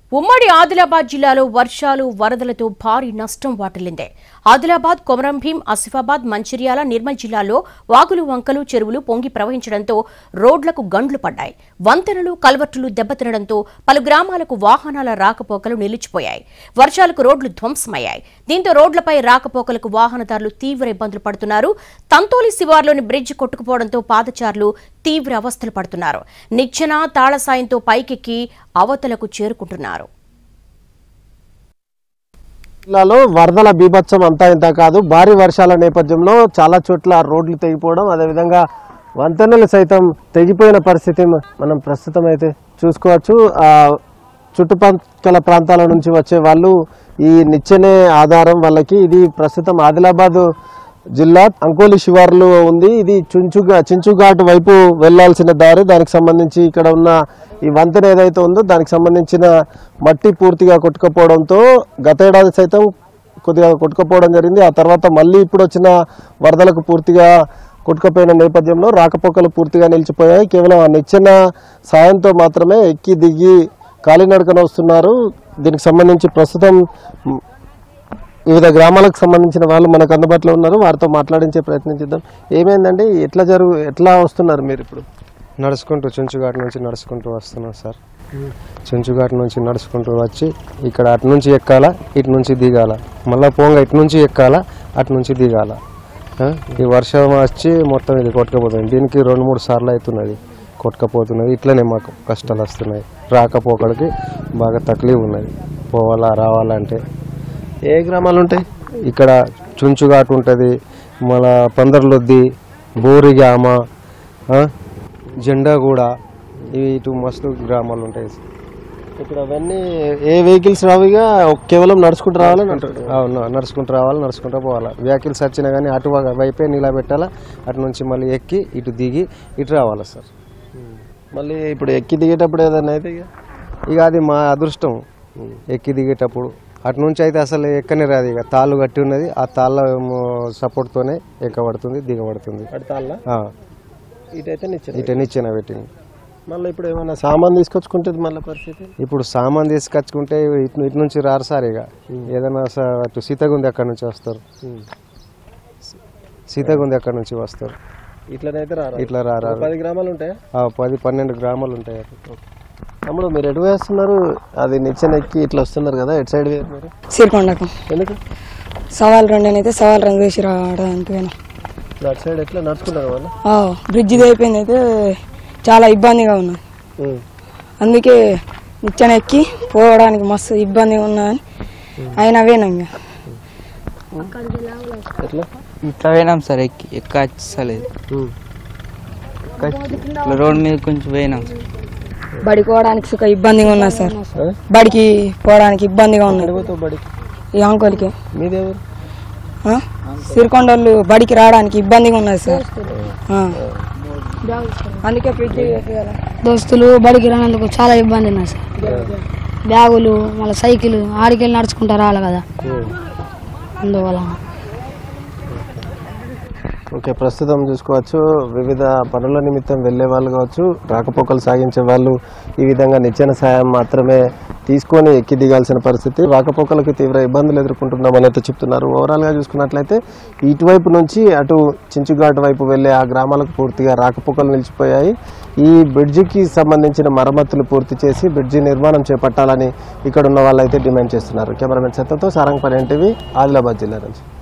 ఉమ్మడి ఆదిలాబాద్ జిల్లాలో వర్షాలు వరదలతో భారీ నష్టం వాటిల్లింది ఆదిలాబాద్ కొమరం భీం ఆసిఫాబాద్ మంచిర్యాల నిర్మల్ జిల్లాల్లో వాగులు వంకలు చెరువులు పొంగి ప్రవహించడంతో రోడ్లకు గండ్లు పడ్డాయి వంతెనలు కల్వర్టులు దెబ్బతినడంతో పలు గ్రామాలకు వాహనాల రాకపోకలు నిలిచిపోయాయి వర్షాలకు రోడ్లు ధ్వంసమయ్యాయి దీంతో రోడ్లపై రాకపోకలకు వాహనదారులు తీవ్ర ఇబ్బందులు పడుతున్నారు తంతోలి శివార్లోని బ్రిడ్జ్ కొట్టుకుపోవడంతో పాదచారులు తీవ్ర అవస్థలు పడుతున్నారు నిచ్చెన తాళ సాయంతో పైకెక్కి అవతలకు చేరుకుంటున్నారు జిల్లాలో వరదల బీభత్సం అంతా ఇంత కాదు భారీ వర్షాల నేపథ్యంలో చాలా చోట్ల రోడ్లు తెగిపోవడం అదేవిధంగా వంతెనలు సైతం తెగిపోయిన పరిస్థితి మ- మనం ప్రస్తుతం అయితే చూసుకోవచ్చు ఆ చుట్టుపక్కల ప్రాంతాల నుంచి వచ్చే వాళ్ళు ఈ నిచ్చెనే ఆధారం వాళ్ళకి ఇది ప్రస్తుతం ఆదిలాబాద్ జిల్లా అంకోలి శివార్లో ఉంది ఇది చుంచుగా చించుఘాట్ వైపు వెళ్ళాల్సిన దారి దానికి సంబంధించి ఇక్కడ ఉన్న ఈ వంతెన ఏదైతే ఉందో దానికి సంబంధించిన మట్టి పూర్తిగా కొట్టుకపోవడంతో గత ఏడాది సైతం కొద్దిగా కొట్టుకపోవడం జరిగింది ఆ తర్వాత మళ్ళీ ఇప్పుడు వచ్చిన వరదలకు పూర్తిగా కొట్టుకపోయిన నేపథ్యంలో రాకపోకలు పూర్తిగా నిలిచిపోయాయి కేవలం ఆ నిచ్చెన సాయంతో మాత్రమే ఎక్కి దిగి కాలినడకన వస్తున్నారు దీనికి సంబంధించి ప్రస్తుతం మ్, వివిధ గ్రామాలకు సంబంధించిన వాళ్ళు మనకు అందుబాటులో ఉన్నారు వారితో మాట్లాడించే ప్రయత్నం చేద్దాం ఏమైందండి ఎట్లా జరుగు ఎట్లా వస్తున్నారు మీరు ఇప్పుడు నడుచుకుంటూ చుంచుఘాట్ నుంచి నడుచుకుంటూ వస్తున్నాం సార్ చుంచుఘాట్ నుంచి నడుచుకుంటూ వచ్చి ఇక్కడ అటు నుంచి ఎక్కాల ఇటు నుంచి దిగాల మళ్ళీ పోంగ ఇటు నుంచి ఎక్కాల అటు నుంచి దిగాల ఆ? ఈ వర్షం వచ్చి మొత్తం ఇది కొట్టుకపోతుంది దీనికి రెండు మూడు సార్లు అవుతున్నది కొట్టుకపోతున్నది ఇట్లనే మాకు కష్టాలు వస్తున్నాయి రాకపోకడికి బాగా తక్లీఫ్ ఉన్నది పోవాలా రావాలంటే ఏ గ్రామాలు ఉంటాయి ఇక్కడ చుంచుఘాట్ ఉంటుంది మళ్ళా పందర్లొద్ది బోరిగామ ఆ, జెండాగూడ ఇవి ఇటు మస్తు గ్రామాలు ఉంటాయి ఇక్కడ అవన్నీ ఏ వెహికల్స్ రావిగా కేవలం నడుచుకుంటూ రావాలని అంటారు అవును నడుచుకుంటూ రావాలి నడుచుకుంటూ పోవాలి వెహికల్స్ వచ్చినా కానీ అటు వై- వైపే నిలబెట్టాలా అటు నుంచి మళ్ళీ ఎక్కి ఇటు దిగి ఇటు రావాలి సార్ మళ్ళీ ఇప్పుడు ఎక్కి దిగేటప్పుడు ఏదైనా అయితే ఇక ఇక అది మా అదృష్టం ఎక్కి దిగేటప్పుడు అటు నుంచి అయితే అసలు ఎక్కనే రాదు ఇక తాళ్ళు కట్టి ఉన్నది ఆ తాళ్ళ సపోర్ట్తోనే ఎక్కబడుతుంది దిగబడుతుంది పడతాళ్ళ ఆ, ఇటైతే నిచ్చెన ఇటు నిచ్చెన పెట్టింది మళ్ళీ ఇప్పుడు ఏమైనా సామాన్ తీసుకొచ్చుకుంటుంది మళ్ళీ పరిస్థితి ఇప్పుడు సామాన్ తీసుకొచ్చుకుంటే ఇటు ఇటు నుంచి రారు సార్ ఇక ఏదైనా స- అటు సీతగుంది అక్కడ నుంచి వస్తారు సీతగుంది అక్కడ నుంచి వస్తారు ఇట్లనైతే రారా ఇట్లా రారు పది గ్రామాలు ఉంటాయా ఆ, పది పన్నెండు గ్రామాలు ఉంటాయి అటు. తమ్ముడు మీరు ఎటు వేస్తున్నారు అది నిచ్చెన ఎక్కి ఇట్లా వస్తున్నారు కదా ఎటు సైడ్ వేరు మీరు సిరికొండకు ఎందుకు సవాల్ రెండనైతే సవాల్ రంగు వేసి రావడానికి పోయినా ఇప్పుడు అటు సైడ్ ఎట్లా నడుచుకుంటారు వాళ్ళు బ్రిడ్జ్ అయిపోయింది అయితే చాలా ఇబ్బందిగా ఉన్నది ఉమ్. అందుకే నిచ్చెన ఎక్కి పోవడానికి మస్తు ఇబ్బందిగా ఉన్నదని అయినా పోయినాం ఇక ఎట్లా ఇట్లా పోయినాం సార్ ఎక్కి ఎక్కలేదు ఉమ్. ఇట్లా రోడ్ మీద కొంచెం పోయినాం సార్ బడికి పోవడానికి సుఖ ఇబ్బందిగా ఉన్నది సార్ ఆ? బడికి పోవడానికి ఇబ్బందిగా ఉన్నది ఎడిపోతావు బడి ఈ అంకోలికి మీదేవరు ఆ? సిరికొండలు బడికి రావడానికి ఇబ్బందిగా ఉన్నది సార్ ఆ. అందుకే బ్రిడ్జ్ వేపియాలి. దోస్తులు బడికి రానందుకు చాలా ఇబ్బంది ఉన్నాయి సార్ బ్యాగులు మళ్ళీ సైకిల్ ఆడికెళ్ళి నడుచుకుంటా రావాలి కదా అందువల్ల ఓకే ప్రస్తుతం చూసుకోవచ్చు వివిధ పనుల నిమిత్తం వెళ్ళే వాళ్ళు కావచ్చు రాకపోకలు సాగించే వాళ్ళు ఈ విధంగా నిచ్చెన సాయం మాత్రమే తీసుకొని ఎక్కి దిగాల్సిన పరిస్థితి రాకపోకలకు తీవ్ర ఇబ్బందులు ఎదుర్కొంటున్నామని అయితే చెప్తున్నారు ఓవరాల్గా చూసుకున్నట్లయితే ఇటువైపు నుంచి అటు చించుఘాట్ వైపు వెళ్ళే ఆ గ్రామాలకు పూర్తిగా రాకపోకలు నిలిచిపోయాయి ఈ బ్రిడ్జికి సంబంధించిన మరమ్మతులు పూర్తి చేసి బ్రిడ్జి నిర్మాణం చేపట్టాలని ఇక్కడ ఉన్న వాళ్ళైతే డిమాండ్ చేస్తున్నారు కెమెరామెన్ సత్యంతో సారంగ్ పని ఆదిలాబాద్ జిల్లా నుంచి